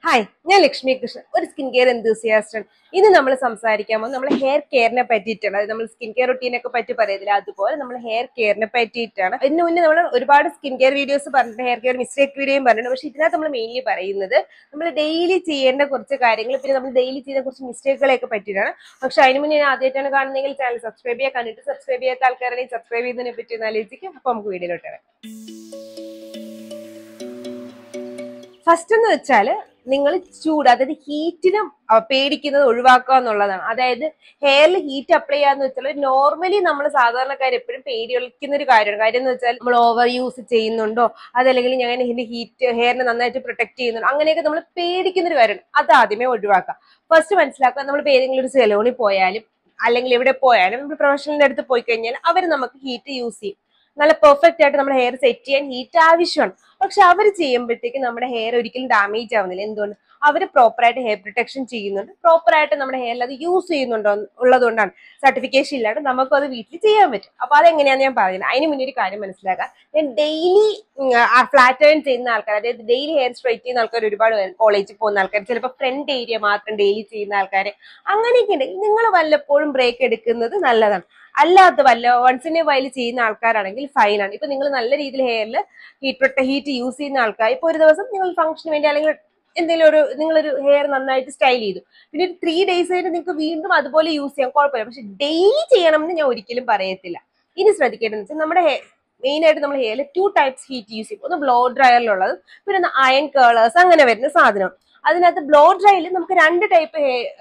hi ഞാൻ ലക്ഷ്മി കൃഷ്ണൻ ഒരു skin care enthusiast ആണ് ഇന്ന് നമ്മൾ സംസാരിക്കാൻ പോകുന്നത് നമ്മൾ ഹെയർ കെയറിനെ പറ്റിയിട്ടാണ് അതായത് നമ്മൾ സ്കിൻ കെയർ റൊട്ടീനൊക്കെ പറ്റി പറയത്തില്ല അതുപോലെ നമ്മൾ ഹെയർ കെയറിനെ പറ്റിയിട്ടാണ് ഇതിന് മുന്നേ നമ്മൾ ഒരുപാട് സ്കിൻ കെയർ വീഡിയോസ് പറഞ്ഞിട്ട് ഹെയർ കെയർ മിസ്റ്റേക്ക് വീഡിയോയും പറഞ്ഞിട്ടുണ്ട് പക്ഷെ ഇതിനകത്ത് നമ്മൾ മെയിൻലി പറയുന്നത് നമ്മൾ ഡെയിലി ചെയ്യേണ്ട കുറച്ച് കാര്യങ്ങൾ പിന്നെ നമ്മൾ ഡെയിലി ചെയ്യുന്ന കുറച്ച് മിസ്റ്റേക്കുകളെയൊക്കെ പറ്റിയിട്ടാണ് പക്ഷെ അതിന് മുന്നേ ഞാൻ ആദ്യമായിട്ടാണ് കാണുന്നതെങ്കിൽ ചാനൽ സബ്സ്ക്രൈബ് ചെയ്യാൻ കണ്ടിട്ട് സബ്സ്ക്രൈബ് ചെയ്യാത്ത ആൾക്കാരാണെങ്കിൽ സബ്സ്ക്രൈബ് ചെയ്യുന്നതിനെ പറ്റി ഒന്ന് ആലോചിക്കും അപ്പൊ നമുക്ക് വീഡിയോയിലോട്ട് വരാം ഫസ്റ്റ് എന്ന് വെച്ചാൽ നിങ്ങൾ ചൂട് അതായത് ഹീറ്റിനും പേടിക്കുന്നത് ഒഴിവാക്കുക എന്നുള്ളതാണ് അതായത് ഹെയറിൽ ഹീറ്റ് അപ്ലൈ ചെയ്യാന്ന് വെച്ചാൽ നോർമലി നമ്മൾ സാധാരണക്കാർ എപ്പോഴും പേടിക്കുന്ന ഒരു കാര്യമാണ് കാര്യം എന്ന് വെച്ചാൽ നമ്മൾ ഓവർ യൂസ് ചെയ്യുന്നുണ്ടോ അതല്ലെങ്കിൽ ഞാൻ ഇതിന്റെ ഹീറ്റ് ഹെയറിനെ നന്നായിട്ട് പ്രൊട്ടക്ട് ചെയ്യുന്നുണ്ടോ അങ്ങനെയൊക്കെ നമ്മൾ പേടിക്കുന്ന ഒരു കാര്യമാണ് അത് ആദ്യമേ ഒഴിവാക്കുക ഫസ്റ്റ് മനസ്സിലാക്കുക നമ്മൾ ഏതെങ്കിലും ഒരു സെലോണിൽ പോയാലും അല്ലെങ്കിൽ എവിടെ പോയാലും നമ്മൾ പ്രൊഫഷണലിന്റെ അടുത്ത് പോയി കഴിഞ്ഞാൽ അവർ നമുക്ക് ഹീറ്റ് യൂസ് ചെയ്യും നല്ല പെർഫെക്റ്റ് ആയിട്ട് നമ്മുടെ ഹെയർ സെറ്റ് ചെയ്യാൻ ഹീറ്റ് ആവശ്യമാണ് പക്ഷെ അവർ ചെയ്യുമ്പോഴത്തേക്ക് നമ്മുടെ ഹെയർ ഒരിക്കലും ഡാമേജ് ആവുന്നില്ല എന്തുകൊണ്ട് അവർ പ്രോപ്പറായിട്ട് ഹെയർ പ്രൊട്ടക്ഷൻ ചെയ്യുന്നുണ്ട് പ്രോപ്പറായിട്ട് നമ്മുടെ ഹെയറിൽ അത് യൂസ് ചെയ്യുന്നുണ്ടോ എന്ന് ഉള്ളതുകൊണ്ടാണ് സർട്ടിഫിക്കേഷൻ ഇല്ലാണ്ട് നമുക്കും അത് വീട്ടിൽ ചെയ്യാൻ പറ്റും അപ്പൊ അതെങ്ങനെയാന്ന് ഞാൻ പറയുന്നത് അതിന് മുന്നേ ഒരു കാര്യം മനസ്സിലാക്കുക ഞാൻ ഡെയിലി ഫ്ലാറ്റ് അയൺ ചെയ്യുന്ന ആൾക്കാർ അതായത് ഡെയിലി ഹെയർ സ്ട്രൈറ്റ് ചെയ്യുന്ന ആൾക്കാർ ഒരുപാട് പേര് കോളേജിൽ പോകുന്ന ആൾക്കാർ ചിലപ്പോൾ ഫ്രണ്ട് ഏരിയ മാത്രം ഡെയിലി ചെയ്യുന്ന ആൾക്കാർ അങ്ങനെയൊക്കെ ഉണ്ട് നിങ്ങൾ വല്ലപ്പോഴും ബ്രേക്ക് എടുക്കുന്നത് നല്ലതാണ് അല്ലാത്ത വല്ല വൺസ് ഇൻ എ വൈൽ ചെയ്യുന്ന ആൾക്കാരാണെങ്കിൽ ഫൈൻ ആണ് ഇപ്പൊ നിങ്ങൾ നല്ല രീതിയിൽ ഹെയറിൽ ഹീറ്റ് പ്രൊട്ട ഹീറ്റ് യൂസ് ചെയ്യുന്ന ആൾക്കാർ ഇപ്പൊ ഒരു ദിവസം നിങ്ങൾ ഫംഗ്ഷന് വേണ്ടി അല്ലെങ്കിൽ എന്തെങ്കിലും ഒരു നിങ്ങളൊരു ഹെയർ നന്നായിട്ട് സ്റ്റൈൽ ചെയ്തു പിന്നെ ഒരു ത്രീ ഡേയ്സ് കഴിഞ്ഞ് നിങ്ങൾക്ക് വീണ്ടും അതുപോലെ യൂസ് ചെയ്യാം കുഴപ്പമില്ല പക്ഷെ ഡെയിലി ചെയ്യണമെന്ന് ഞാൻ ഒരിക്കലും പറയത്തില്ല ഇനി ശ്രദ്ധിക്കേണ്ടത് വെച്ചാൽ നമ്മുടെ മെയിൻ ആയിട്ട് നമ്മൾ ഹെയറിൽ ടു ടൈപ്സ് ഹീറ്റ് യൂസ് ചെയ്യും ഒന്ന് ബ്ലോ ഡ്രയറിലുള്ളത് പിന്നെ ഒന്ന് അയൺ കേളേഴ്സ് അങ്ങനെ വരുന്ന സാധനം അതിനകത്ത് ബ്ലോ ഡ്രൈയിൽ നമുക്ക് രണ്ട് ടൈപ്പ്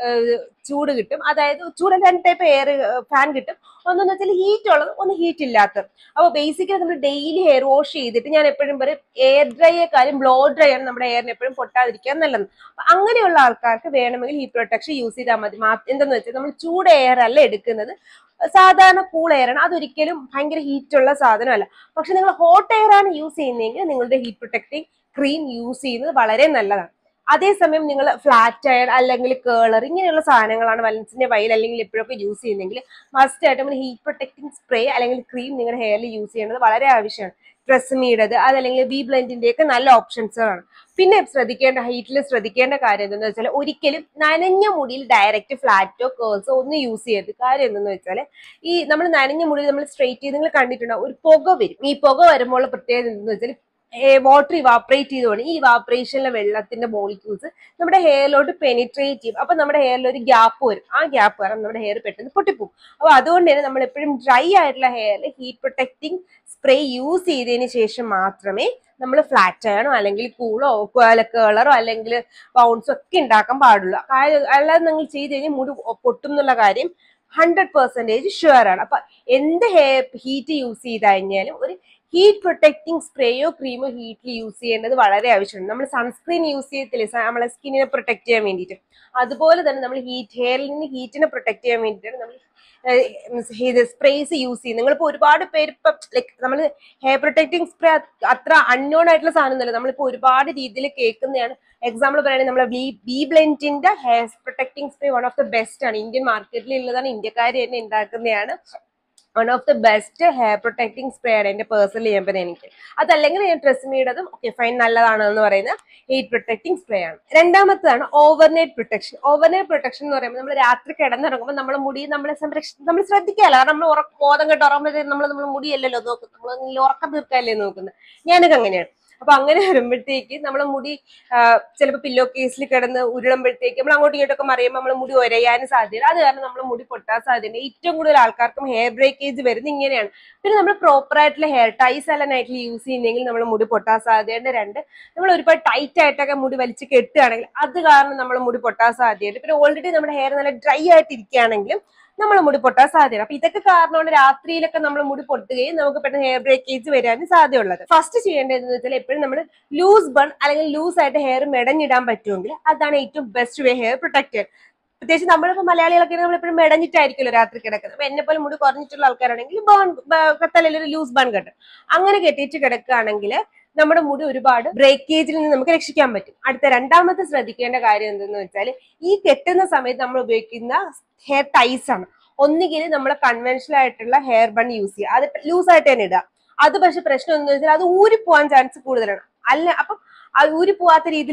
ചൂട് കിട്ടും അതായത് ചൂട് രണ്ട് ടൈപ്പ് എയർ ഫാൻ കിട്ടും ഒന്നെന്ന് വെച്ചാൽ ഹീറ്റ് ഉള്ളത് ഒന്ന് ഹീറ്റ് ഇല്ലാത്തത് അപ്പോൾ ബേസിക്കലി നമ്മൾ ഡെയിലി ഹെയർ വാഷ് ചെയ്തിട്ട് ഞാൻ എപ്പോഴും പറയും എയർ ഡ്രൈയേക്കാളും ബ്ലോ ഡ്രൈ ആണ് നമ്മുടെ ഹെയറിന് എപ്പോഴും പൊട്ടാതിരിക്കാൻ നല്ലത് അപ്പൊ അങ്ങനെയുള്ള ആൾക്കാർക്ക് വേണമെങ്കിൽ ഹീറ്റ് പ്രൊട്ടക്ഷൻ യൂസ് ചെയ്താൽ മതി മാ- എന്തെന്ന് വെച്ചാൽ നമ്മൾ ചൂട് എയർ അല്ല എടുക്കുന്നത് സാധാരണ കൂൾ എയർ ആണ് അതൊരിക്കലും ഭയങ്കര ഹീറ്റ് ഉള്ള സാധനമല്ല പക്ഷെ നിങ്ങൾ ഹോട്ട് എയർ ആണ് യൂസ് ചെയ്യുന്നതെങ്കിൽ നിങ്ങളുടെ ഹീറ്റ് പ്രൊട്ടക്റ്റിംഗ് ക്രീം യൂസ് ചെയ്യുന്നത് വളരെ നല്ലതാണ് അതേസമയം നിങ്ങൾ ഫ്ലാറ്റ് അയൺ അല്ലെങ്കിൽ കേളർ ഇങ്ങനെയുള്ള സാധനങ്ങളാണ് വലൻസിന്റെ വയൽ അല്ലെങ്കിൽ എപ്പോഴൊക്കെ യൂസ് ചെയ്യുന്നതെങ്കിൽ മസ്റ്റ് ആയിട്ട് നമ്മൾ ഹീറ്റ് പ്രൊട്ടക്റ്റിംഗ് സ്പ്രേ അല്ലെങ്കിൽ ക്രീം നിങ്ങളുടെ ഹെയറിൽ യൂസ് ചെയ്യേണ്ടത് വളരെ ആവശ്യമാണ് ട്രസ്മീടത് അതല്ലെങ്കിൽ ബി ബ്ലെൻഡിന്റെ ഒക്കെ നല്ല ഓപ്ഷൻസുകളാണ് പിന്നെ ശ്രദ്ധിക്കേണ്ട ഹീറ്റിൽ ശ്രദ്ധിക്കേണ്ട കാര്യം എന്തെന്ന് വെച്ചാൽ ഒരിക്കലും നനഞ്ഞ മുടിയിൽ ഡയറക്റ്റ് ഫ്ലാറ്റോ കേൾസോ ഒന്നും യൂസ് ചെയ്യരുത് കാര്യം എന്തെന്ന് വെച്ചാൽ ഈ നമ്മൾ നനഞ്ഞ മുടിയിൽ നമ്മൾ സ്ട്രെയിറ്റ് ചെയ്ത് നിങ്ങൾ കണ്ടിട്ടുണ്ടാവും ഒരു പുക വരും ഈ പുക വരുമ്പോൾ പ്രത്യേകത എന്തെന്ന് വെച്ചാൽ വാട്ടർ ഇവാപ്പറേറ്റ് ചെയ്തുകൊണ്ട് ഈ ഇവാപ്പറേഷനിലെ വെള്ളത്തിന്റെ മോളിക്യൂൾസ് നമ്മുടെ ഹെയറിലോട്ട് പെനിട്രേറ്റ് ചെയ്യും അപ്പൊ നമ്മുടെ ഹെയറിൽ ഒരു ഗ്യാപ്പ് വരും ആ ഗ്യാപ്പ് കാരണം നമ്മുടെ ഹെയർ പെട്ടെന്ന് പൊട്ടിപ്പോകും അപ്പൊ അതുകൊണ്ട് തന്നെ നമ്മൾ എപ്പോഴും ഡ്രൈ ആയിട്ടുള്ള ഹെയറിൽ ഹീറ്റ് പ്രൊട്ടക്റ്റിംഗ് സ്പ്രേ യൂസ് ചെയ്തതിന് ശേഷം മാത്രമേ നമ്മൾ ഫ്ലാറ്റ് ആണോ അല്ലെങ്കിൽ കൂളോ കേളറോ അല്ലെങ്കിൽ ബൗൺസോ ഒക്കെ ഉണ്ടാക്കാൻ പാടുള്ളൂ കാര്യം അല്ലാതെ നിങ്ങൾ ചെയ്ത് കഴിഞ്ഞാൽ മുടി പൊട്ടും എന്നുള്ള കാര്യം ഹൺഡ്രഡ് പെർസെൻറ്റേജ് ഷുവർ ആണ് അപ്പൊ എന്ത് ഹെയർ ഹീറ്റ് യൂസ് ചെയ്ത് കഴിഞ്ഞാലും ഒരു ഹീറ്റ് പ്രൊട്ടക്റ്റിംഗ് സ്പ്രേയോ ക്രീമോ ഹീറ്റിൽ യൂസ് ചെയ്യേണ്ടത് വളരെ ആവശ്യമാണ് നമ്മൾ സൺസ്ക്രീൻ യൂസ് ചെയ്യത്തില്ലേ സ- നമ്മളെ സ്കിന്നിനെ പ്രൊട്ടക്ട് ചെയ്യാൻ വേണ്ടിയിട്ട് അതുപോലെ തന്നെ നമ്മൾ ഹീറ്റ് ഹെയറിൽ നിന്ന് ഹീറ്റിനെ പ്രൊട്ടക്ട് ചെയ്യാൻ വേണ്ടിയിട്ടാണ് നമ്മൾ ഇത് സ്പ്രേസ് യൂസ് ചെയ്യും നിങ്ങളിപ്പോൾ ഒരുപാട് പേര് ഇപ്പം ലൈക്ക് നമ്മൾ ഹെയർ പ്രൊട്ടക്റ്റിംഗ് സ്പ്രേ അത്ര അൺനോൺ ആയിട്ടുള്ള സാധനം ഒന്നുമല്ല നമ്മളിപ്പോൾ ഒരുപാട് രീതിയിൽ കേൾക്കുന്നതാണ് എക്സാമ്പിൾ പറയുകയാണെങ്കിൽ നമ്മളെ ബി ബി ബ്ലെൻറ്റിന്റെ hair protecting spray one of the best ആണ് ഇന്ത്യൻ മാർക്കറ്റിൽ ഉള്ളതാണ് ഇന്ത്യക്കാർ തന്നെ ഉണ്ടാക്കുന്നതാണ് one of the best hair protecting spray ആണ് എന്റെ പേഴ്സണലി ഞാൻ പറയുന്നത് എനിക്ക് അതല്ലെങ്കിൽ ഞാൻ ട്രെസ്മിയുടേതും ഓക്കെ ഫൈൻ നല്ലതാണ് എന്ന് പറയുന്ന ഹീറ്റ് പ്രൊട്ടക്റ്റിംഗ് സ്പ്രേ ആണ് രണ്ടാമത്തതാണ് ഓവർനൈറ്റ് പ്രൊട്ടക്ഷൻ ഓവർനൈറ്റ് പ്രൊട്ടക്ഷൻ എന്ന് പറയുമ്പോൾ നമ്മൾ രാത്രി കിടന്നിറങ്ങുമ്പോൾ നമ്മുടെ മുടി നമ്മളെ സംരക്ഷ നമ്മൾ ശ്രദ്ധിക്കാമല്ലോ കാരണം നമ്മൾ ഉറക്ക ബോധം കേട്ട് ഉറങ്ങുമ്പോഴത്തേക്ക് നമ്മൾ നമ്മൾ മുടിയല്ലല്ലോ നോക്കുന്നത് നമ്മൾ ഉറക്കം തീർക്കാനല്ലേ നോക്കുന്നത് ഞാനൊക്കെ അങ്ങനെയാണ് അപ്പൊ അങ്ങനെ വരുമ്പോഴത്തേക്ക് നമ്മളെ മുടി ചിലപ്പോൾ പില്ലോ കേസിൽ കിടന്ന് ഉരുളുമ്പോഴത്തേക്ക് നമ്മൾ അങ്ങോട്ടും ഇങ്ങോട്ടൊക്കെ മറിയുമ്പോൾ നമ്മളെ മുടി ഒരയാനും സാധ്യത അത് കാരണം നമ്മളെ മുടി പൊട്ടാൻ സാധ്യതയുണ്ട് ഏറ്റവും കൂടുതൽ ആൾക്കാർക്കും ഹെയർ ബ്രേക്കേജ് വരുന്നത് ഇങ്ങനെയാണ് പിന്നെ നമ്മൾ പ്രോപ്പർ ആയിട്ടുള്ള ഹെയർ ടൈസ് അല്ല നൈറ്റിൽ യൂസ് ചെയ്യുന്നെങ്കിൽ നമ്മൾ മുടി പൊട്ടാൻ സാധ്യതയുണ്ട് രണ്ട് നമ്മൾ ഒരുപാട് ടൈറ്റ് ആയിട്ടൊക്കെ മുടി വലിച്ച് കെട്ടുകയാണെങ്കിൽ അത് കാരണം നമ്മൾ മുടി പൊട്ടാൻ സാധ്യതയുണ്ട് പിന്നെ ഓൾറെഡി നമ്മുടെ ഹെയർ നല്ല ഡ്രൈ ആയിട്ട് ഇരിക്കുകയാണെങ്കിലും നമ്മൾ മുടി പൊട്ടാൻ സാധ്യത അപ്പൊ ഇതൊക്കെ കാരണമാണ് രാത്രിയിലൊക്കെ നമ്മൾ മുടി പൊട്ടുകയും നമുക്ക് പെട്ടെന്ന് ഹെയർ ബ്രേക്കേജ് വരാനും സാധ്യതയുള്ളത് ഫസ്റ്റ് ചെയ്യേണ്ടതെന്ന് വെച്ചാൽ എപ്പോഴും നമ്മൾ ലൂസ് ബൺ അല്ലെങ്കിൽ ലൂസ് ആയിട്ട് ഹെയർ മെടഞ്ഞിടാൻ പറ്റുമെങ്കിൽ അതാണ് ഏറ്റവും ബെസ്റ്റ് വേ ഹെയർ പ്രൊട്ടക്ട് ചെയ്യാൻ പ്രത്യേകിച്ച് നമ്മളിപ്പോ മലയാളികളൊക്കെ നമ്മൾ എപ്പോഴും മെടഞ്ഞിട്ടായിരിക്കുമല്ലോ രാത്രി കിടക്കുന്നത് അപ്പൊ എന്നെ പോലെ മുടി കുറഞ്ഞിട്ടുള്ള ആൾക്കാരാണെങ്കിൽ ബേൺ തലയിൽ ഒരു ലൂസ് ബൺ കെട്ടും അങ്ങനെ കെട്ടിയിട്ട് കിടക്കുകയാണെങ്കിൽ നമ്മുടെ മുടി ഒരുപാട് ബ്രേക്കേജിൽ നിന്ന് നമുക്ക് രക്ഷിക്കാൻ പറ്റും അടുത്ത രണ്ടാമത്തെ ശ്രദ്ധിക്കേണ്ട കാര്യം എന്തെന്ന് വെച്ചാൽ ഈ കെട്ടുന്ന സമയത്ത് നമ്മൾ ഉപയോഗിക്കുന്ന ഹെയർ ടൈസ് ആണ് ഒന്നുകിൽ നമ്മളെ കൺവെൻഷണൽ ആയിട്ടുള്ള ഹെയർ ബൺ യൂസ് ചെയ്യുക അത് ലൂസ് ആയിട്ട് തന്നെ ഇടുക അത് പക്ഷെ പ്രശ്നം എന്താ വെച്ചാൽ അത് ഊരി പോകാൻ ചാൻസ് കൂടുതലാണ് അല്ല അപ്പം അത് ഊരി പോവാത്ത രീതിയിൽ ഇടുക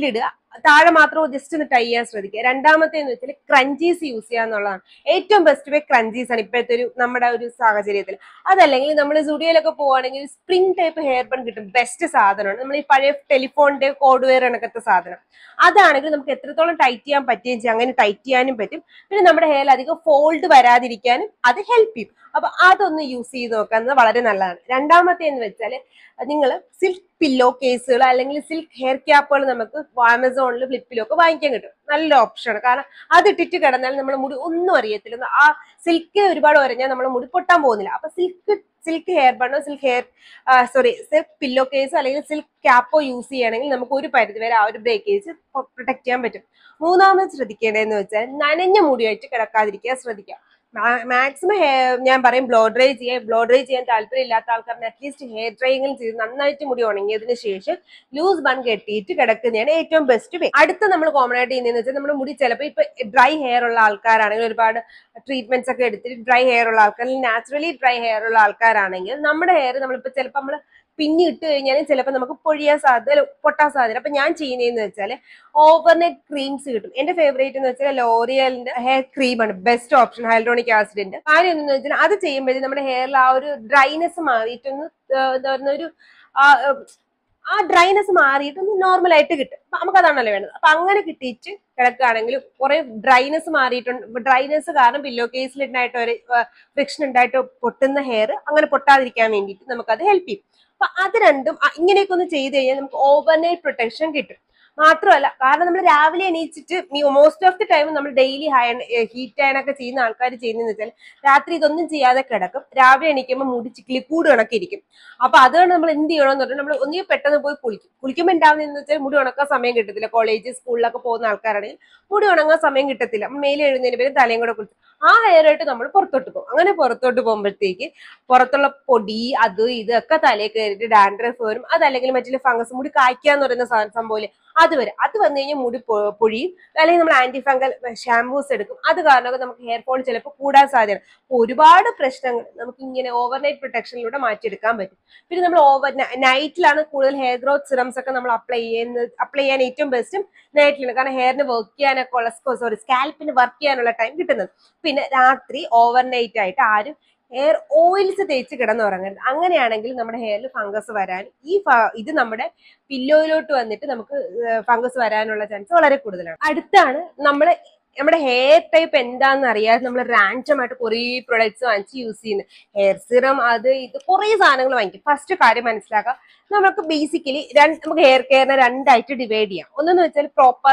താഴെ മാത്രം ജസ്റ്റ് ഒന്ന് ടൈ ചെയ്യാൻ ശ്രദ്ധിക്കുക രണ്ടാമത്തേന്ന് വെച്ചാൽ ക്രഞ്ചീസ് യൂസ് ചെയ്യുക എന്നുള്ളതാണ് ഏറ്റവും ബെസ്റ്റ് വേ ക്രഞ്ചീസ് ആണ് ഇപ്പോഴത്തെ ഒരു നമ്മുടെ ഒരു സാഹചര്യത്തിൽ അതല്ലെങ്കിൽ നമ്മൾ സുഡിയോയിലൊക്കെ പോവുകയാണെങ്കിൽ സ്പ്രിംഗ് ടൈപ്പ് ഹെയർ ബൺ കിട്ടും ബെസ്റ്റ് സാധനമാണ് നമ്മൾ ഈ പഴയ ടെലിഫോണിന്റെ കോഡ് വെയർ കണക്കത്തെ സാധനം അതാണെങ്കിൽ നമുക്ക് എത്രത്തോളം ടൈറ്റ് ചെയ്യാൻ പറ്റുകയും ചെയ്യും അങ്ങനെ ടൈറ്റ് ചെയ്യാനും പറ്റും പിന്നെ നമ്മുടെ ഹെയറിൽ അധികം ഫോൾഡ് വരാതിരിക്കാനും അത് ഹെൽപ്പ് ചെയ്യും അപ്പൊ അതൊന്ന് യൂസ് ചെയ്ത് നോക്കുന്നത് വളരെ നല്ലതാണ് രണ്ടാമത്തെ എന്ന് വെച്ചാൽ നിങ്ങൾ സിൽക്ക് പില്ലോ കേസുകൾ അല്ലെങ്കിൽ സിൽക്ക് ഹെയർ ക്യാപ്പുകൾ നമുക്ക് ആമസോണിൽ ഫ്ലിപ്പിലും ഒക്കെ വാങ്ങിക്കാൻ കിട്ടും നല്ല ഓപ്ഷനാണ് കാരണം അത് ഇട്ടിട്ട് കിടന്നാൽ നമ്മുടെ മുടി ഒന്നും അറിയത്തില്ല ആ സിൽക്ക് ഒരുപാട് ഉരഞ്ഞാൽ നമ്മുടെ മുടി പൊട്ടാൻ പോകുന്നില്ല അപ്പൊ സിൽക്ക് സിൽക്ക് ഹെയർ ബണ്ണോ silk hair sorry silk pillow case അല്ലെങ്കിൽ സിൽക്ക് ക്യാപ്പോ യൂസ് ചെയ്യുകയാണെങ്കിൽ നമുക്ക് ഒരു പരിധി വരെ ആ ഒരു ബ്രേക്കേജ് പ്രൊട്ടക്ട് ചെയ്യാൻ പറ്റും മൂന്നാമത് ശ്രദ്ധിക്കേണ്ടതെന്ന് വെച്ചാൽ നനഞ്ഞ മുടിയായിട്ട് കിടക്കാതിരിക്കാൻ ശ്രദ്ധിക്കുക മാക്സിമം ഞാൻ പറയും ബ്ലോ ഡ്രൈ ചെയ്യാൻ ബ്ലോ ഡ്രൈ ചെയ്യാൻ താല്പര്യം ഇല്ലാത്ത ആൾക്കാരുടെ അറ്റ്ലീസ്റ്റ് ഹെയർ ഡ്രൈയിങ് ചെയ്ത് നന്നായിട്ട് മുടി ഉണങ്ങിയതിന് ശേഷം ലൂസ് ബൺ കെട്ടിയിട്ട് കിടക്കുന്നതാണ് ഏറ്റവും ബെസ്റ്റ് വേ അടുത്ത നമ്മൾ കോമൺ ആയിട്ട് ചെയ്യുന്നതെന്ന് വെച്ചാൽ നമ്മുടെ മുടി ചിലപ്പോൾ ഇപ്പൊ ഡ്രൈ ഹെയർ ഉള്ള ആൾക്കാരാണെങ്കിൽ ഒരുപാട് ട്രീറ്റ്മെന്റ്സ് ഒക്കെ എടുത്തിട്ട് ഡ്രൈ ഹെയർ ഉള്ള ആൾക്കാർ നാച്ചുറലി ഡ്രൈ ഹെയർ ഉള്ള ആൾക്കാരാണെങ്കിൽ നമ്മുടെ ഹെയർ നമ്മളിപ്പോൾ ചിലപ്പോൾ നമ്മൾ പിന്നെ ഇട്ട് കഴിഞ്ഞാൽ ചിലപ്പോൾ നമുക്ക് പൊഴിയാൻ സാധ്യത പൊട്ടാൻ സാധ്യത അപ്പൊ ഞാൻ ചെയ്യുന്നതെന്ന് വെച്ചാൽ ഓവർനൈറ്റ് ക്രീംസ് കിട്ടും എന്റെ ഫേവറേറ്റ് എന്ന് വെച്ചാൽ ലോറിയലിന്റെ ഹെയർ ക്രീമാണ് ബെസ്റ്റ് ഓപ്ഷൻ ഹൈഡ്രോണിക് ആസിഡിന്റെ കാര്യം എന്ന് വെച്ചാൽ അത് ചെയ്യുമ്പോഴേ നമ്മുടെ ഹെയറിൽ ആ ഒരു ഡ്രൈനെസ് മാറിയിട്ടൊന്ന് ഏഹ് എന്താ പറയുന്ന ഒരു ആ, ഏഹ് ആ ഡ്രൈനെസ് മാറിയിട്ടൊന്ന് നോർമൽ ആയിട്ട് കിട്ടും അപ്പൊ നമുക്ക് അതാണല്ലോ വേണ്ടത് അപ്പൊ അങ്ങനെ കിട്ടിയിട്ട് കിടക്കുകയാണെങ്കിൽ കുറെ ഡ്രൈനെസ് മാറിയിട്ടുണ്ട് ഡ്രൈനെസ് കാരണം പില്ലോ കേസിൽ ഉണ്ടായിട്ട് ഒരു ഫ്രിക്ഷൻ ഉണ്ടായിട്ട് പൊട്ടുന്ന ഹെയർ അങ്ങനെ പൊട്ടാതിരിക്കാൻ വേണ്ടിയിട്ട് നമുക്കത് ഹെൽപ്പ് ചെയ്യും അപ്പൊ അത് രണ്ടും അ- ഇങ്ങനെയൊക്കെ ഒന്ന് ചെയ്ത് കഴിഞ്ഞാൽ നമുക്ക് ഓവർനൈറ്റ് പ്രൊട്ടക്ഷൻ കിട്ടും മാത്രമല്ല കാരണം നമ്മൾ രാവിലെ എണീച്ചിട്ട് മോസ്റ്റ് ഓഫ് ദി ടൈം നമ്മൾ ഡെയിലി ഹയൺ ഹീറ്റ് അയൺ ഒക്കെ ചെയ്യുന്ന ആൾക്കാർ ചെയ്യുന്നതെന്ന് വെച്ചാൽ രാത്രി ഇതൊന്നും ചെയ്യാതെ കിടക്കും രാവിലെ എണീക്കുമ്പോൾ മുടി ചിക്കിലി കൂട് കണക്കിരിക്കും അപ്പൊ അതുകൊണ്ട് നമ്മൾ എന്ത് ചെയ്യണമെന്ന് പറഞ്ഞാൽ നമ്മൾ ഒന്നീ പെട്ടെന്ന് പോയി കുളിക്കും കുളിക്കുമ്പോൾ ഉണ്ടാവുന്നതെന്ന് വെച്ചാൽ മുടി ഉണക്കാൻ സമയം കിട്ടത്തില്ല കോളേജ് സ്കൂളിലൊക്കെ പോകുന്ന ആൾക്കാരാണെങ്കിൽ മുടി ഉണങ്ങാൻ സമയം കിട്ടത്തില്ല മേലെ എഴുന്നതിന് പേര് തലയും കൂടെ കുളിച്ചു ആ ഹെയർ ആയിട്ട് നമ്മൾ പുറത്തോട്ട് പോകും അങ്ങനെ പുറത്തോട്ട് പോകുമ്പോഴത്തേക്ക് പുറത്തുള്ള പൊടി അത് ഇതൊക്കെ തലയിൽ കയറിയിട്ട് ഡാൻഡ്രഫ് വരും അതല്ലെങ്കിൽ മറ്റേ ഫംഗസ് മുടി കായ്ക്കാന്ന് പറയുന്ന സാ- സംഭവം അത് വരും അത് വന്നു കഴിഞ്ഞാൽ മുടി പൊ- പൊഴിയും അല്ലെങ്കിൽ നമ്മൾ ആന്റി ഫംഗൽ ഷാംപൂസ് എടുക്കും അത് കാരണമൊക്കെ നമുക്ക് ഹെയർ ഫോൾ ചിലപ്പോൾ കൂടാൻ സാധ്യത അപ്പൊ ഒരുപാട് പ്രശ്നങ്ങൾ നമുക്ക് ഇങ്ങനെ ഓവർനൈറ്റ് പ്രൊട്ടക്ഷനിലൂടെ മാറ്റിയെടുക്കാൻ പറ്റും പിന്നെ നമ്മൾ ഓവർ നൈറ്റിലാണ് കൂടുതൽ ഹെയർ ഗ്രോത്ത് സിറംസ് ഒക്കെ നമ്മൾ അപ്ലൈ ചെയ്യുന്നത് അപ്ലൈ ചെയ്യാൻ ഏറ്റവും ബെസ്റ്റും നൈറ്റിലാണ് കാരണം ഹെയറിന് വർക്ക് ചെയ്യാനൊക്കെ ഉള്ള സോറി സ്കാൽപ്പിന് വർക്ക് ചെയ്യാനുള്ള ടൈം കിട്ടുന്നത് പിന്നെ രാത്രി ഓവർനൈറ്റ് ആയിട്ട് ആരും ഹെയർ ഓയിൽസ് തേച്ച് കിടന്നുറങ്ങരുത് അങ്ങനെയാണെങ്കിൽ നമ്മുടെ ഹെയറിൽ ഫംഗസ് വരാൻ ഈ ഫ- ഇത് നമ്മുടെ പില്ലോയിലോട്ട് വന്നിട്ട് നമുക്ക് ഫംഗസ് വരാനുള്ള ചാൻസ് വളരെ കൂടുതലാണ് അടുത്താണ് നമ്മൾ നമ്മുടെ ഹെയർ ടൈപ്പ് എന്താണെന്ന് അറിയാതെ നമ്മൾ റാൻഡമായിട്ട് കുറേ പ്രൊഡക്ട്സ് വാങ്ങിച്ച് യൂസ് ചെയ്യുന്നത് ഹെയർ സിറം അത് ഇത് കുറേ സാധനങ്ങൾ വാങ്ങിക്കും ഫസ്റ്റ് കാര്യം മനസ്സിലാക്കുക നമുക്ക് ബേസിക്കലി രണ്ട് നമുക്ക് ഹെയർ കെയറിനെ രണ്ടായിട്ട് ഡിവൈഡ് ചെയ്യാം ഒന്നെന്ന് വെച്ചാൽ പ്രോപ്പർ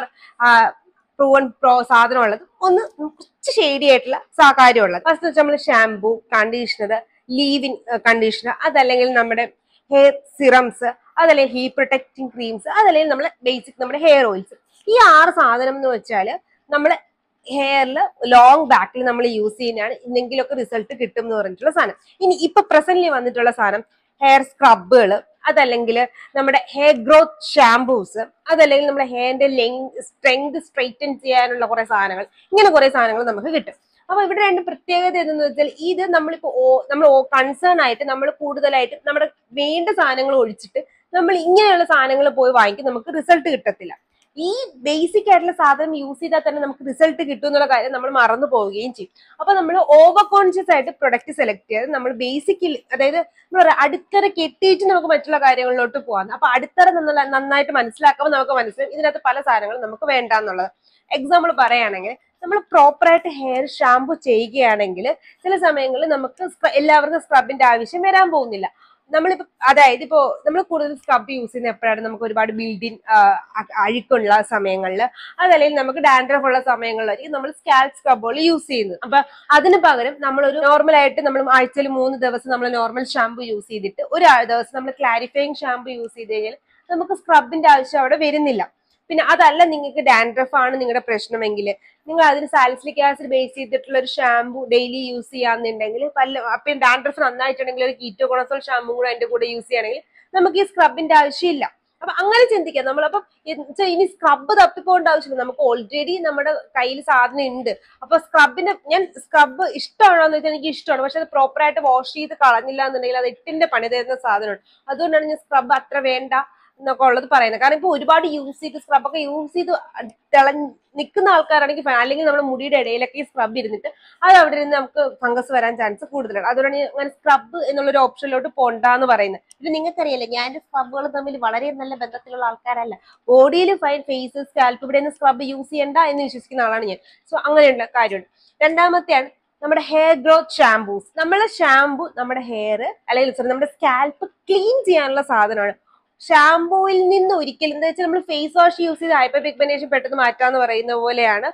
പ്രൂവൺ പ്രോ സാധനം ഉള്ളത് ഒന്ന് കുറച്ച് ഷെയ്ഡി ആയിട്ടുള്ള സാ കാര്യമുള്ളത് ഫസ്റ്റ് വെച്ചാൽ നമ്മൾ ഷാംപൂ കണ്ടീഷണർ ലീവിൻ കണ്ടീഷണർ അതല്ലെങ്കിൽ നമ്മുടെ ഹെയർ സിറംസ് അതല്ലെങ്കിൽ ഹീ പ്രൊട്ടക്റ്റിംഗ് ക്രീംസ് അതല്ലെങ്കിൽ നമ്മുടെ ബേസിക് നമ്മുടെ ഹെയർ ഓയിൽസ് ഈ ആറ് സാധനം എന്ന് വെച്ചാൽ നമ്മൾ ഹെയറിൽ ലോങ് ബാക്കിൽ നമ്മൾ യൂസ് ചെയ്യുന്നതാണ് എന്തെങ്കിലുമൊക്കെ റിസൾട്ട് കിട്ടും എന്ന് പറഞ്ഞിട്ടുള്ള സാധനം ഇനി ഇപ്പൊ പ്രസന്റ്ലി വന്നിട്ടുള്ള സാധനം ഹെയർ സ്ക്രബുകൾ അതല്ലെങ്കിൽ നമ്മുടെ ഹെയർ ഗ്രോത്ത് ഷാംപൂസ് അതല്ലെങ്കിൽ നമ്മുടെ ഹെയറിന്റെ ലെങ്ത് സ്ട്രെങ്ത് സ്ട്രെയിറ്റൻ ചെയ്യാനുള്ള കുറെ സാധനങ്ങൾ ഇങ്ങനെ കുറെ സാധനങ്ങൾ നമുക്ക് കിട്ടും അപ്പൊ ഇവിടെ രണ്ട് പ്രത്യേകത എന്തെന്ന് വെച്ചാൽ ഇത് നമ്മളിപ്പോ ഓ- നമ്മൾ കൺസേൺ ആയിട്ട് നമ്മൾ കൂടുതലായിട്ട് നമ്മുടെ വേണ്ട സാധനങ്ങൾ ഒഴിച്ചിട്ട് നമ്മൾ ഇങ്ങനെയുള്ള സാധനങ്ങൾ പോയി വാങ്ങിക്കും നമുക്ക് റിസൾട്ട് കിട്ടത്തില്ല ഈ ബേസിക് ആയിട്ടുള്ള സാധനം യൂസ് ചെയ്താൽ തന്നെ നമുക്ക് റിസൾട്ട് കിട്ടും എന്നുള്ള കാര്യം നമ്മൾ മറന്നു പോവുകയും ചെയ്യും അപ്പൊ നമ്മൾ ഓവർ കോൺഷ്യസ് ആയിട്ട് പ്രൊഡക്റ്റ് സെലക്ട് ചെയ്ത് നമ്മൾ ബേസിക്കലി അതായത് എന്താ പറയുക അടിത്തറ കെട്ടിയിട്ട് നമുക്ക് മറ്റുള്ള കാര്യങ്ങളിലോട്ട് പോകാം അപ്പൊ അടിത്തറ നന്ന- നന്നായിട്ട് മനസ്സിലാക്കുമ്പോൾ നമുക്ക് മനസ്സിലാവും ഇതിനകത്ത് പല സാധനങ്ങളും നമുക്ക് വേണ്ട എന്നുള്ളത് എക്സാമ്പിൾ പറയുകയാണെങ്കിൽ നമ്മൾ പ്രോപ്പറായിട്ട് ഹെയർ ഷാമ്പു ചെയ്യുകയാണെങ്കിൽ ചില സമയങ്ങളിൽ നമുക്ക് സ്ക്ര- എല്ലാവർക്കും സ്ക്രബിന്റെ ആവശ്യം വരാൻ പോകുന്നില്ല നമ്മളിപ്പോ അതായത് ഇപ്പോ നമ്മൾ കൂടുതൽ സ്ക്രബ് യൂസ് ചെയ്യുന്ന എപ്പോഴാണ് നമുക്ക് ഒരുപാട് ബിൽഡിൻ അഴുക്കുള്ള സമയങ്ങളിൽ അതല്ലെങ്കിൽ നമുക്ക് ഡാൻഡ്രഫ് ഉള്ള സമയങ്ങളിലായിരിക്കും നമ്മൾ സ്കാൽപ് സ്ക്രബുകൾ യൂസ് ചെയ്യുന്നത് അപ്പൊ അതിന് പകരം നമ്മൾ ഒരു നോർമൽ ആയിട്ട് നമ്മൾ ആഴ്ചയിൽ മൂന്ന് ദിവസം നമ്മൾ നോർമൽ ഷാമ്പു യൂസ് ചെയ്തിട്ട് ഒരു ആ- ദിവസം നമ്മൾ ക്ലാരിഫയിങ് ഷാമ്പു യൂസ് ചെയ്ത് കഴിഞ്ഞാൽ നമുക്ക് സ്ക്രബിന്റെ ആവശ്യം അവിടെ വരുന്നില്ല പിന്നെ അതല്ല നിങ്ങൾക്ക് ഡാൻഡ്രഫ് ആണ് നിങ്ങളുടെ പ്രശ്നമെങ്കിൽ നിങ്ങൾ അതിന് സാലിസിലിക് ആസിഡ് ബേസ് ചെയ്തിട്ടുള്ള ഒരു ഷാമ്പു ഡെയിലി യൂസ് ചെയ്യാന്നുണ്ടെങ്കിൽ പല അപ്പം ഡാൻഡ്രഫ് നന്നായിട്ടുണ്ടെങ്കിൽ ഒരു കീറ്റോ കൊണസോൾ ഷാമ്പു കൂടെ അതിന്റെ കൂടെ യൂസ് ചെയ്യുകയാണെങ്കിൽ നമുക്ക് ഈ സ്ക്രബിന്റെ ആവശ്യമില്ല അപ്പൊ അങ്ങനെ ചിന്തിക്കാം നമ്മളപ്പം എന്ന് ഇനി സ്ക്രബ് തപ്പിപ്പോകേണ്ട ആവശ്യമില്ല നമുക്ക് ഓൾറെഡി നമ്മുടെ കയ്യിൽ സാധനം ഉണ്ട് അപ്പൊ സ്ക്രബിന്റെ ഞാൻ സ്ക്രബ് ഇഷ്ടമാണോ എന്ന് വെച്ചാൽ എനിക്ക് ഇഷ്ടമാണ് പക്ഷെ അത് പ്രോപ്പർ ആയിട്ട് വാഷ് ചെയ്ത് കളഞ്ഞില്ല എന്നുണ്ടെങ്കിൽ അത് എട്ടിന്റെ പണി തരുന്ന സാധനമാണ് അതുകൊണ്ടാണ് ഞാൻ സ്ക്രബ് അത്ര വേണ്ട എന്നൊക്കെ ഉള്ളത് പറയുന്നത് കാരണം ഇപ്പൊ ഒരുപാട് യൂസ് ചെയ്ത് സ്ക്രബ് ഒക്കെ യൂസ് ചെയ്ത് തിള നിൽക്കുന്ന ആൾക്കാരാണെങ്കിൽ ഫ- അല്ലെങ്കിൽ നമ്മുടെ മുടിയുടെ ഇടയിലൊക്കെ ഈ സ്ക്രബ് ഇരുന്നിട്ട് അത് അവിടെ ഇരുന്ന് നമുക്ക് ഫംഗസ് വരാൻ ചാൻസ് കൂടുതലാണ് അതുകൊണ്ടാണ് ഞാൻ അങ്ങനെ സ്ക്രബ് എന്നുള്ളൊരു ഓപ്ഷനിലോട്ട് പോണ്ടാന്ന് പറയുന്നത് ഇത് നിങ്ങൾക്കറിയില്ല ഞാൻ സ്ക്രബുകൾ തമ്മിൽ വളരെ നല്ല ബന്ധത്തിലുള്ള ആൾക്കാരല്ല ബോഡിയിൽ ഫൈൻ ഫേസ് സ്കാൽപ്പ് ഇവിടെ നിന്ന് സ്ക്രബ് യൂസ് ചെയ്യണ്ട എന്ന് വിശ്വസിക്കുന്ന ആളാണ് ഞാൻ സോ അങ്ങനെയുള്ള കാര്യമുണ്ട് രണ്ടാമത്തെയാണ് നമ്മുടെ ഹെയർ ഗ്രോത്ത് ഷാംപൂസ് നമ്മളെ ഷാംപൂ നമ്മുടെ ഹെയർ അല്ലെങ്കിൽ sorry, നമ്മുടെ സ്കാൽപ്പ് ക്ലീൻ ചെയ്യാനുള്ള സാധനമാണ് ഷാംപൂവിൽ നിന്ന് ഒരിക്കലും എന്താ വെച്ചാൽ നമ്മൾ ഫേസ് വാഷ് യൂസ് ചെയ്ത് ഹൈപ്പർ പിഗ്മെന്റേഷൻ പെട്ടെന്ന് മാറ്റാന്ന് പറയുന്ന പോലെയാണ്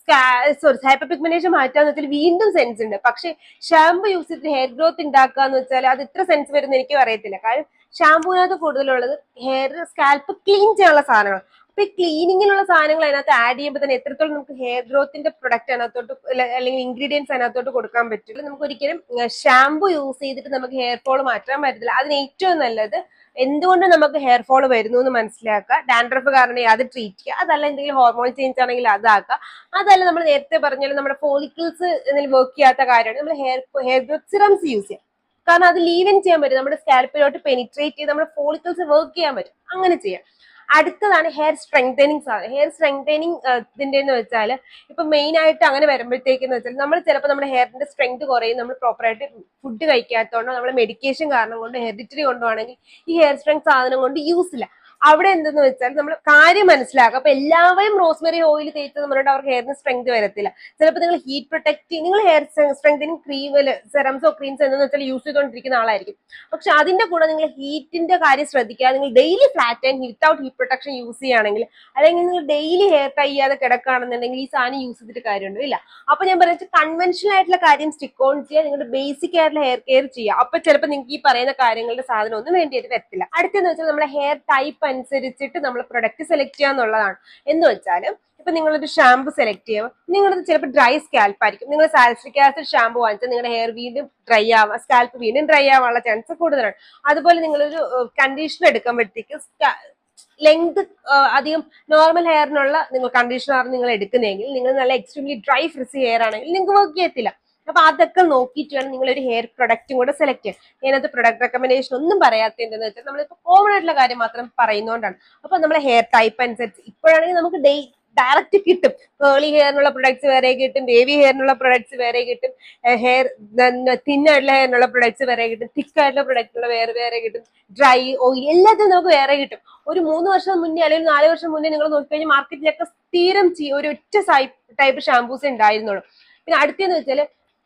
സോറി ഹൈപ്പർ പിഗ്മെന്റേഷൻ മാറ്റാന്ന് വെച്ചാൽ വീണ്ടും സെൻസ് ഉണ്ട് പക്ഷെ ഷാംപൂ യൂസ് ചെയ്തിട്ട് ഹെയർ ഗ്രോത്ത് ഉണ്ടാക്കുക എന്ന് വെച്ചാൽ അത് ഇത്ര സെൻസ് വരുന്ന എനിക്ക് അറിയത്തില്ല കാരണം ഷാംപൂവിനകത്ത് കൂടുതലുള്ളത് ഹെയർ സ്കാൽപ്പ് ക്ലീൻ ചെയ്യാനുള്ള സാധനങ്ങൾ അപ്പൊ ഈ ക്ലീനിങ്ങിനുള്ള സാധനങ്ങൾ അതിനകത്ത് ആഡ് ചെയ്യുമ്പോൾ തന്നെ എത്രത്തോളം നമുക്ക് ഹെയർ ഗ്രോത്തിന്റെ പ്രൊഡക്റ്റ് അതിനകത്തോട്ട് അല്ല- അല്ലെങ്കിൽ ഇൻഗ്രീഡിയൻസ് അതിനകത്തോട്ട് കൊടുക്കാൻ പറ്റില്ല നമുക്ക് ഒരിക്കലും ഷാംപൂ യൂസ് ചെയ്തിട്ട് നമുക്ക് ഹെയർ ഫോൾ മാറ്റാൻ പറ്റത്തില്ല അതിന് ഏറ്റവും നല്ലത് എന്തുകൊണ്ട് നമുക്ക് ഹെയർ ഫോൾ വരുന്നു എന്ന് മനസ്സിലാക്കുക ഡാൻഡ്രഫ് കാരണം അത് ട്രീറ്റ് ചെയ്യുക അതല്ല എന്തെങ്കിലും ഹോർമോൺ ചേഞ്ച് ആണെങ്കിൽ അതാക്കുക അതല്ല നമ്മൾ നേരത്തെ പറഞ്ഞാൽ നമ്മുടെ ഫോളിക്കിൾസ് എന്തെങ്കിലും വർക്ക് ചെയ്യാത്ത കാര്യമാണ് നമ്മൾ hair hair growth serums use ചെയ്യാം കാരണം അത് ലീവ് ഇൻ ചെയ്യാൻ പറ്റും നമ്മുടെ സ്കാൽപ്പിലോട്ട് പെനിട്രേറ്റ് ചെയ്ത് നമ്മുടെ ഫോളിക്കിൾസ് വർക്ക് ചെയ്യാൻ പറ്റും അങ്ങനെ ചെയ്യാം അടുത്തതാണ് ഹെയർ സ്ട്രെങ്തനിങ് സാധനം ഹെയർ സ്ട്രെങ്തനിങ് ഇതിന്റെ എന്ന് വെച്ചാൽ ഇപ്പൊ മെയിൻ ആയിട്ട് അങ്ങനെ വരുമ്പോഴത്തേക്കെന്ന് വെച്ചാൽ നമ്മൾ ചിലപ്പോൾ നമ്മുടെ ഹെയറിന്റെ സ്ട്രെങ്ത് കുറയും നമ്മൾ പ്രോപ്പറായിട്ട് ഫുഡ് കഴിക്കാത്തതുകൊണ്ടോ നമ്മുടെ മെഡിക്കേഷൻ കാരണം കൊണ്ട് ഹെറിഡിറ്ററി കൊണ്ടോ ആണെങ്കിൽ ഈ ഹെയർ സ്ട്രെങ്ത് സാധനം കൊണ്ട് യൂസ് ഇല്ല അവിടെ എന്തെന്ന് വെച്ചാൽ നമ്മൾ കാര്യം മനസ്സിലാക്കുക അപ്പൊ എല്ലാവരും റോസ്മെറി ഓയിൽ തേച്ചത് നമ്മളുടെ അവർക്ക് ഹെയറിന് സ്ട്രെങ്ത് വരത്തില്ല ചിലപ്പോൾ നിങ്ങൾ ഹീറ്റ് പ്രൊട്ടക്ട് നിങ്ങൾ ഹെയർ സ്ട്രെങ്തനിങ് ക്രീം സെറംസോ ക്രീംസോ എന്തെന്ന് വെച്ചാൽ യൂസ് ചെയ്തുകൊണ്ടിരിക്കുന്ന ആളായിരിക്കും പക്ഷെ അതിന്റെ കൂടെ നിങ്ങൾ ഹീറ്റിന്റെ കാര്യം ശ്രദ്ധിക്കുക നിങ്ങൾ daily flat and without heat protection use ചെയ്യുകയാണെങ്കിൽ അല്ലെങ്കിൽ നിങ്ങൾ ഡെയിലി ഹെയർ ടൈ ചെയ്യാതെ കിടക്കുകയാണെന്നുണ്ടെങ്കിൽ ഈ സാധനം യൂസ് ചെയ്തിട്ട് കാര്യമുണ്ടോ ഇല്ല അപ്പൊ ഞാൻ പറയുന്നത് കൺവെൻഷണൽ ആയിട്ടുള്ള കാര്യം സ്റ്റിക്ക് ഓൺ ചെയ്യുക നിങ്ങളുടെ ബേസിക് ആയിട്ടുള്ള ഹെയർ കെയർ ചെയ്യുക അപ്പൊ ചിലപ്പോൾ നിങ്ങൾക്ക് ഈ പറയുന്ന കാര്യങ്ങളുടെ സാധനം ഒന്നും വേണ്ടിയിട്ട് വരത്തില്ല അടുത്തെന്ന് വെച്ചാൽ നമ്മുടെ ഹെയർ ടൈപ്പ് അനുസരിച്ചിട്ട് നമ്മൾ പ്രൊഡക്റ്റ് സെലക്ട് ചെയ്യുക എന്നുള്ളതാണ് എന്ന് വെച്ചാൽ ഇപ്പൊ നിങ്ങളൊരു ഷാമ്പു സെലക്ട് ചെയ്യുമ്പോൾ നിങ്ങളത് ചിലപ്പോൾ ഡ്രൈ സ്കാൽപ്പ് ആയിരിക്കും നിങ്ങൾ സാൽസ്ട്രിക് ആസിഡ് ഷാമ്പു വാങ്ങിച്ചാൽ നിങ്ങളുടെ ഹെയർ വീണ്ടും ഡ്രൈ ആവാം സ്കാൽപ്പ് വീണ്ടും ഡ്രൈ ആവാനുള്ള ചാൻസ് കൂടുതലാണ് അതുപോലെ നിങ്ങളൊരു കണ്ടീഷണർ എടുക്കുമ്പോഴത്തേക്ക് ലെങ്ത് അധികം നോർമൽ ഹെയറിനുള്ള നിങ്ങൾ കണ്ടീഷണർ നിങ്ങൾ എടുക്കുന്നതെങ്കിൽ നിങ്ങൾ നല്ല എക്സ്ട്രീംലി ഡ്രൈ ഫ്രിസി ഹെയർ ആണെങ്കിൽ നിങ്ങൾക്ക് വർക്ക് ചെയ്യത്തില്ല അപ്പൊ അതൊക്കെ നോക്കിയിട്ട് വേണം നിങ്ങൾ ഒരു ഹെയർ പ്രൊഡക്റ്റും കൂടെ സെലക്ട് ചെയ്യാൻ ഞാനത് പ്രൊഡക്റ്റ് റെക്കമെൻഡേഷൻ ഒന്നും പറയാത്തതെന്ന് വെച്ചാൽ നമ്മളിപ്പോൾ കോമൺ ആയിട്ടുള്ള കാര്യം മാത്രം പറയുന്നതുകൊണ്ടാണ് അപ്പൊ നമ്മളെ ഹെയർ ടൈപ്പ് അനുസരിച്ച് ഇപ്പോഴാണെങ്കിൽ നമുക്ക് ഡേ ഡയറക്റ്റ് കിട്ടും കേളി ഹെയറിനുള്ള പ്രൊഡക്ട്സ് വേറെ കിട്ടും ബേബി ഹെയറിനുള്ള പ്രൊഡക്ട്സ് വേറെ കിട്ടും ഹെയർ തിന്നായിട്ടുള്ള ഹെയറിനുള്ള പ്രൊഡക്ട്സ് വേറെ കിട്ടും തിക്ക് ആയിട്ടുള്ള പ്രൊഡക്റ്റുള്ള വേറെ വേറെ കിട്ടും ഡ്രൈ ഓയിൽ എല്ലാത്തിനും നമുക്ക് വേറെ കിട്ടും ഒരു മൂന്ന് വർഷം മുന്നേ അല്ലെങ്കിൽ നാല് വർഷം മുന്നേ നിങ്ങൾ നോക്കിക്കഴിഞ്ഞാൽ മാർക്കറ്റിലൊക്കെ സ്ഥിരം ചെയ്- ഒരു ഒറ്റ ടൈപ്പ് ഷാംപൂസ് ഉണ്ടായിരുന്നുള്ളൂ പിന്നെ അടുത്തെന്ന് വെച്ചാൽ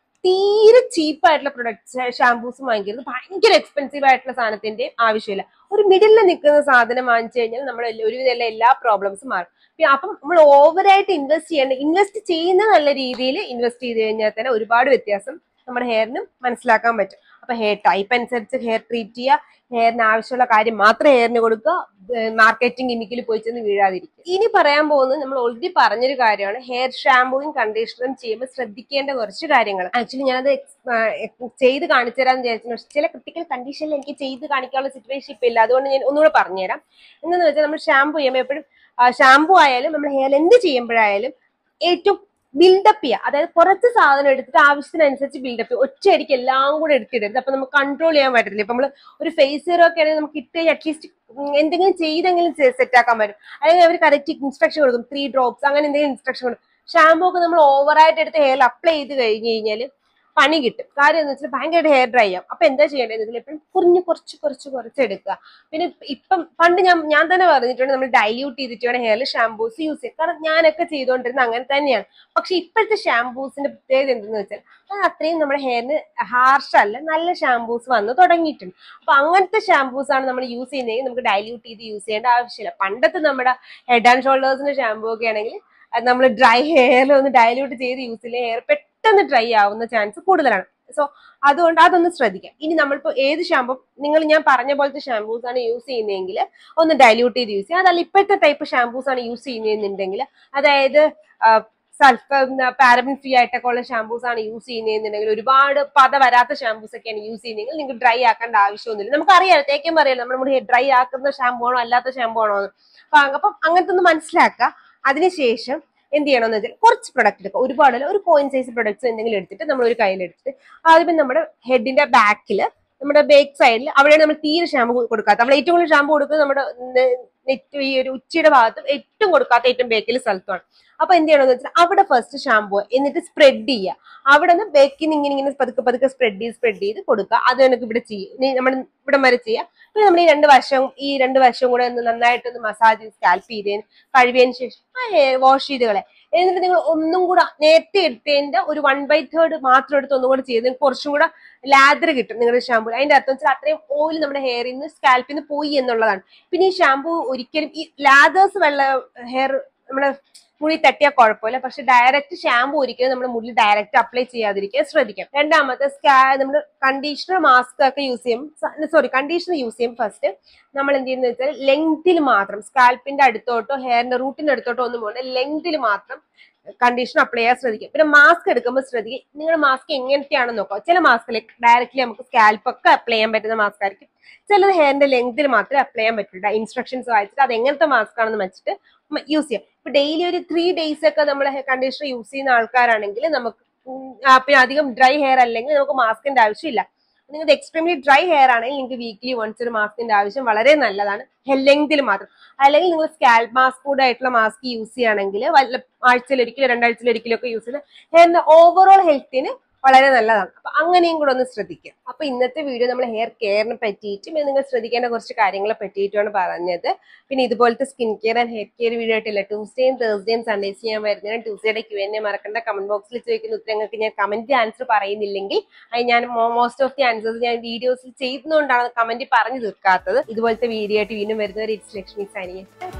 തീരെ ചീപ്പ് ആയിട്ടുള്ള പ്രൊഡക്ട്സ് ഷാംപൂസ് വാങ്ങിക്കരുത് ഭയങ്കര എക്സ്പെൻസീവ് ആയിട്ടുള്ള സാധനത്തിന്റെ ആവശ്യമില്ല ഒരു മിഡിലിൽ നിൽക്കുന്ന സാധനം വാങ്ങിച്ചു കഴിഞ്ഞാൽ നമ്മൾ ഒരുവിധം എല്ലാ പ്രോബ്ലംസും മാറും പിന്നെ അപ്പം നമ്മൾ ഓവറായിട്ട് ഇൻവെസ്റ്റ് ചെയ്യേണ്ട ഇൻവെസ്റ്റ് ചെയ്യുന്ന നല്ല രീതിയിൽ ഇൻവെസ്റ്റ് ചെയ്ത് കഴിഞ്ഞാൽ തന്നെ ഒരുപാട് വ്യത്യാസം നമ്മുടെ ഹെയറിനും മനസ്സിലാക്കാൻ പറ്റും അപ്പൊ ഹെയർ ടൈപ്പ് അനുസരിച്ച് ഹെയർ ട്രീറ്റ് ചെയ്യുക ഹെയറിന് ആവശ്യമുള്ള കാര്യം മാത്രം ഹെയറിന് കൊടുക്കുക മാർക്കറ്റിംഗ് കെമിക്കൽ പോയി ചെന്ന് വീഴാതിരിക്കുക ഇനി പറയാൻ പോകുന്നത് നമ്മൾ ഓൾറെഡി പറഞ്ഞൊരു കാര്യമാണ് ഹെയർ ഷാമ്പൂയും കണ്ടീഷണറും ചെയ്യുമ്പോൾ ശ്രദ്ധിക്കേണ്ട കുറച്ച് കാര്യങ്ങൾ ആക്ച്വലി ഞാനത് ex- ആ, ex- ചെയ്ത് കാണിച്ചു തരാമെന്ന് വിചാരിച്ചു പക്ഷെ ചില ക്രിട്ടിക്കൽ കണ്ടീഷനിൽ എനിക്ക് ചെയ്ത് കാണിക്കാനുള്ള സിറ്റുവേഷൻ ഇപ്പൊ ഇല്ല അതുകൊണ്ട് ഞാൻ ഒന്നുകൂടെ പറഞ്ഞുതരാം എന്താന്ന് വെച്ചാൽ നമ്മൾ ഷാമ്പൂ ചെയ്യുമ്പോൾ എപ്പോഴും ഷാമ്പൂ ആയാലും നമ്മൾ ഹെയർ എന്ത് ചെയ്യുമ്പോഴായാലും ഏറ്റവും ബിൽഡപ്പ് ചെയ്യുക അതായത് കുറച്ച് സാധനം എടുത്തിട്ട് ആവശ്യത്തിനനുസരിച്ച് ബിൽഡപ്പ് ചെയ്യുക ഒറ്റയടിക്ക് എല്ലാം കൂടെ എടുത്തിടരുത് അപ്പൊ നമുക്ക് കൺട്രോൾ ചെയ്യാൻ പറ്റത്തില്ല ഇപ്പൊ നമ്മൾ ഒരു ഫേസ് സീറോ ഒക്കെ ആണെങ്കിൽ നമുക്ക് ഇട്ട് അറ്റ്ലീസ്റ്റ് എന്തെങ്കിലും ചെയ്തെങ്കിലും സെറ്റ് ആക്കാൻ പറ്റും അല്ലെങ്കിൽ അവർ കറക്റ്റ് ഇൻസ്ട്രക്ഷൻ കൊടുക്കും ത്രീ ഡ്രോപ്സ് അങ്ങനെ എന്തെങ്കിലും ഇൻസ്ട്രക്ഷൻ കൊടുക്കും ഷാമ്പൂ ഒക്കെ നമ്മൾ ഓവറായിട്ട് എടുത്ത് ഹെയറിൽ അപ്ലൈ ചെയ്ത് കഴിഞ്ഞ് കഴിഞ്ഞാൽ പണി കിട്ടും കാര്യം എന്ന് വെച്ചാൽ ഭയങ്കരമായിട്ട് ഹെയർ ഡ്രൈ ആവും അപ്പൊ എന്താ ചെയ്യേണ്ടതെന്ന് വെച്ചാൽ എപ്പോഴും കുറിഞ്ഞ് കുറച്ച് കുറച്ച് കുറച്ച് എടുക്കുക പിന്നെ ഇപ്പം പണ്ട് ഞാൻ ഞാൻ തന്നെ പറഞ്ഞിട്ടുണ്ട് നമ്മൾ ഡൈല്യൂട്ട് ചെയ്തിട്ട് വേണം ഹെയറിൽ ഷാംപൂസ് യൂസ് ചെയ്യാം കാരണം ഞാനൊക്കെ ചെയ്തുകൊണ്ടിരുന്നത് അങ്ങനെ തന്നെയാണ് പക്ഷെ ഇപ്പോഴത്തെ ഷാംപൂസിന്റെ പ്രത്യേകത എന്തെന്ന് വെച്ചാൽ അത് അത്രയും നമ്മുടെ ഹെയറിന് ഹാർഷ് അല്ല നല്ല ഷാംപൂസ് വന്ന് തുടങ്ങിയിട്ടുണ്ട് അപ്പൊ അങ്ങനത്തെ ഷാംപൂസ് ആണ് നമ്മൾ യൂസ് ചെയ്യുന്നതെങ്കിൽ നമുക്ക് ഡൈല്യൂട്ട് ചെയ്ത് യൂസ് ചെയ്യേണ്ട ആവശ്യമില്ല പണ്ടത്തെ നമ്മുടെ ഹെഡ് ആൻഡ് ഷോൾഡേഴ്സിന്റെ ഷാംപൂ ഒക്കെ ആണെങ്കിൽ നമ്മൾ ഡ്രൈ ഹെയറിൽ ഒന്ന് ഡൈല്യൂട്ട് ചെയ്ത് യൂസ് ചെയ്യില്ല ഹെയർ പെട്ടെന്ന് ഡ്രൈ ആവുന്ന ചാൻസ് കൂടുതലാണ് സോ അതുകൊണ്ട് അതൊന്ന് ശ്രദ്ധിക്കാം ഇനി നമ്മളിപ്പോൾ ഏത് ഷാമ്പു നിങ്ങൾ ഞാൻ പറഞ്ഞ പോലത്തെ ഷാംപൂസ് ആണ് യൂസ് ചെയ്യുന്നതെങ്കിൽ ഒന്ന് ഡൈല്യൂട്ട് ചെയ്ത് യൂസ് ചെയ്യുക അതല്ല ഇപ്പോഴത്തെ ടൈപ്പ് ഷാംപൂസ് ആണ് യൂസ് ചെയ്യുന്നതെന്നുണ്ടെങ്കിൽ അതായത് സൾഫർ പാരബിൻ ഫ്രീ ആയിട്ടൊക്കെ ഉള്ള ഷാംപൂസ് ആണ് യൂസ് ചെയ്യുന്നതെന്നുണ്ടെങ്കിൽ ഒരുപാട് പത വരാത്ത ഷാംപൂസ് ഒക്കെയാണ് യൂസ് ചെയ്യുന്നതെങ്കിൽ നിങ്ങൾക്ക് ഡ്രൈ ആക്കേണ്ട ആവശ്യമൊന്നുമില്ല നമുക്കറിയാം തേക്കുമ്പോൾ അറിയാലോ നമ്മുടെ മുടി ഡ്രൈ ആക്കുന്ന ഷാമ്പു ആണോ അല്ലാത്ത ഷാമ്പു ആണോ എന്ന് അപ്പൊ അ- അപ്പം അങ്ങനത്തെ ഒന്ന് മനസ്സിലാക്കുക അതിനുശേഷം എന്ത് ചെയ്യണമെന്ന് വെച്ചാൽ കുറച്ച് പ്രൊഡക്റ്റ് എടുക്കുക ഒരുപാടല്ല ഒരു കോയിൻ സൈസ് പ്രൊഡക്ട്സ് എന്തെങ്കിലും എടുത്തിട്ട് നമ്മൾ ഒരു കയ്യിലെടുത്തിട്ട് ആദ്യം നമ്മുടെ ഹെഡിന്റെ ബാക്കിൽ നമ്മുടെ ബേക്ക് സൈഡിൽ അവിടെയാണ് നമ്മൾ തീരെ ഷാമ്പു കൊടുക്കാത്ത നമ്മൾ ഏറ്റവും കൂടുതൽ ഷാമ്പു കൊടുക്കുന്നത് നമ്മുടെ നെറ്റ് ഈ ഒരു ഉച്ചയുടെ ഭാഗത്തും ഏറ്റവും കൊടുക്കാത്ത ഏറ്റവും ബേക്കിൽ സ്ഥലത്തുമാണ് അപ്പൊ എന്ത് ചെയ്യണമെന്ന് വെച്ചാൽ അവിടെ ഫസ്റ്റ് ഷാമ്പു എന്നിട്ട് സ്പ്രെഡ് ചെയ്യുക അവിടെ നിന്ന് ബേക്കിന് ഇങ്ങനെ ഇങ്ങനെ പതുക്കെ പതുക്കെ സ്പ്രെഡ് ചെയ്ത് സ്പ്രെഡ് ചെയ്ത് കൊടുക്കുക അത് എനിക്ക് ഇവിടെ ചെയ്യും നമ്മൾ ഇവിടെ വരെ ചെയ്യുക പിന്നെ നമ്മൾ ഈ രണ്ട് വശവും ഈ രണ്ട് വശവും കൂടെ ഒന്ന് നന്നായിട്ടൊന്ന് മസാജ് സ്കാൽപ്പ് ചെയ്തതിന് കഴുകിയതിന് ശേഷം വാഷ് ചെയ്ത് കളയാം എന്നിട്ട് നിങ്ങൾ ഒന്നും കൂടെ നേരത്തെ എടുത്തതിന്റെ ഒരു വൺ ബൈ തേർഡ് മാത്രം എടുത്ത് ഒന്നും കൂടെ ചെയ്ത് നിങ്ങൾക്ക് കുറച്ചും കൂടെ ലാദർ കിട്ടും നിങ്ങളുടെ ഷാമ്പു അതിന്റെ അർത്ഥം വെച്ചാൽ അത്രയും ഓയിൽ നമ്മുടെ ഹെയറിൽ നിന്ന് സ്കാൽപ്പിൽ നിന്ന് പോയി എന്നുള്ളതാണ് പിന്നെ ഈ ഷാമ്പു ഒരിക്കലും ഈ ലാദേഴ്സ് വെള്ള ഹെയർ നമ്മുടെ മുടി തട്ടിയാൽ കുഴപ്പമില്ല പക്ഷെ ഡയറക്റ്റ് ഷാമ്പു ഒരിക്കലും നമ്മുടെ മുടിയിൽ ഡയറക്റ്റ് അപ്ലൈ ചെയ്യാതിരിക്കാൻ ശ്രദ്ധിക്കാം രണ്ടാമത്തെ സ്കാ നമ്മൾ കണ്ടീഷണർ മാസ്ക് ഒക്കെ യൂസ് ചെയ്യും സോറി കണ്ടീഷണർ യൂസ് ചെയ്യും ഫസ്റ്റ് നമ്മൾ എന്ത് ചെയ്യുന്നത് വെച്ചാൽ ലെങ്തിൽ മാത്രം സ്കാൽപ്പിന്റെ അടുത്തോട്ടോ ഹെയറിന്റെ റൂട്ടിന്റെ അടുത്തോട്ടോ ഒന്നും പോകണ്ട ലെങ്തിൽ മാത്രം കണ്ടീഷണർ അപ്ലൈ ചെയ്യാൻ ശ്രദ്ധിക്കുക പിന്നെ മാസ്ക് എടുക്കുമ്പോൾ ശ്രദ്ധിക്കുക നിങ്ങളുടെ മാസ്ക് എങ്ങനത്തെയാണെന്ന് നോക്കുക ചില മാസ്കിൽ ഡയറക്റ്റ്ലി നമുക്ക് സ്കാൽപ്പ് ഒക്കെ അപ്ലൈ ചെയ്യാൻ പറ്റുന്ന മാസ്ക് ആയിരിക്കും ചിലത് ഹെയറിന്റെ ലെങ്തിൽ മാത്രമേ അപ്ലൈ ചെയ്യാൻ പറ്റുള്ളൂ ഇൻസ്ട്രക്ഷൻസ് വായിച്ചിട്ട് അത് എങ്ങനത്തെ മാസ്ക് ആണെന്ന് വെച്ചിട്ട് യൂസ് ചെയ്യാം ഇപ്പൊ ഡെയിലി ഒരു ത്രീ ഡേയ്സ് ഒക്കെ നമ്മൾ കണ്ടീഷണർ യൂസ് ചെയ്യുന്ന ആൾക്കാരാണെങ്കിൽ നമുക്ക് ഉം, ആ, പിന്നെ അധികം ഡ്രൈ ഹെയർ അല്ലെങ്കിൽ നമുക്ക് മാസ്കിന്റെ ആവശ്യമില്ല നിങ്ങൾക്ക് എക്സ്ട്രീംലി ഡ്രൈ ഹെയർ ആണെങ്കിൽ നിങ്ങൾക്ക് വീക്ക്ലി വൺസ് ഒരു മാസ്കിന്റെ ആവശ്യം വളരെ നല്ലതാണ് ലെങ്തിൽ മാത്രം അല്ലെങ്കിൽ നിങ്ങൾ സ്കാൽപ്പ് മാസ്ക് കൂടെ ആയിട്ടുള്ള മാസ്ക് യൂസ് ചെയ്യുകയാണെങ്കിൽ വല്ല ആഴ്ചയിൽ ഒരിക്കലോ രണ്ടാഴ്ചയിൽ ഒരിക്കലോ ഒക്കെ യൂസ് ചെയ്യുന്നത് ഹെയറിന്റെ ഓവറോൾ ഹെൽത്തിന് വളരെ നല്ലതാണ് അപ്പൊ അങ്ങനെയും കൂടെ ഒന്ന് ശ്രദ്ധിക്കുക അപ്പൊ ഇന്നത്തെ വീഡിയോ നമ്മൾ ഹെയർ കെയറിനെ പറ്റിയിട്ടും പിന്നെ നിങ്ങൾ ശ്രദ്ധിക്കേണ്ട കുറച്ച് കാര്യങ്ങളെ പറ്റിയിട്ടുമാണ് പറഞ്ഞത് പിന്നെ ഇതുപോലത്തെ skin care and hair care video ആയിട്ടില്ല ട്യൂസ്ഡേയും തേഴ്സ്ഡേയും സൺഡേസ് ചെയ്യാൻ വരുന്നതാണ് ട്യൂസ്ഡേയുടെ ക്യൂ എന്നെ മറക്കേണ്ട കമന്റ് ബോക്സിൽ ചോദിക്കുന്ന ഉത്തരങ്ങൾക്ക് ഞാൻ കമന്റ് ആൻസർ പറയുന്നില്ലെങ്കിൽ അത് ഞാൻ മോസ്റ്റ് ഓഫ് ദി ആൻസേഴ്സ് ഞാൻ വീഡിയോസിൽ ചെയ്യുന്നതുകൊണ്ടാണ് കമന്റ് പറഞ്ഞു തീർക്കാത്തത് ഇതുപോലത്തെ വീഡിയോ ആയിട്ട് വീണ്ടും വരുന്നവർ ഇറ്റ്സ് ലക്ഷ്മി സാനിയ